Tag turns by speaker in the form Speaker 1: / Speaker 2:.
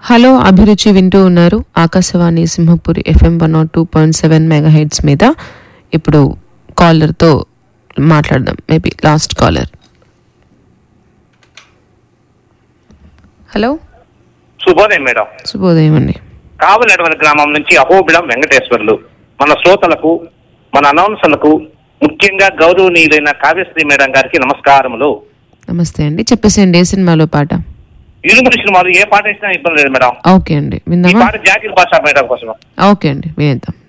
Speaker 1: hello అభిరుచి వింటూ ఉన్నారు Akashvani Simhapuri FM one nought two point seven mega heads మీద ఇప్పుడు కాలర్తో మాట్లాడదాం మేబీ లాస్ట్ కాలర్ హలో
Speaker 2: శుభోదయం మేడం
Speaker 1: శుభోదయం అండి
Speaker 2: కావలడవల గ్రామం నుంచి అహోబిళం వెంకటేశ్వర్లు మన శ్రోతలకు మన అనౌన్సర్లకు ముఖ్యంగా గౌరవనీయులైన కావ్యశ్రీ మేడం గారికి నమస్కారములు
Speaker 1: నమస్తే అండి చెప్పేసేయండి ఏ సినిమాలో పాట
Speaker 2: ఇరుమురి సినిమాలు ఏ పాట ఇచ్చినా ఇబ్బంది లేదు మేడం
Speaker 1: ఓకే అండి
Speaker 2: ఈ
Speaker 1: విందామా
Speaker 2: పాట జాకిర్ భాష మేడం కోసం
Speaker 1: ఓకే అండి వినేద్దాం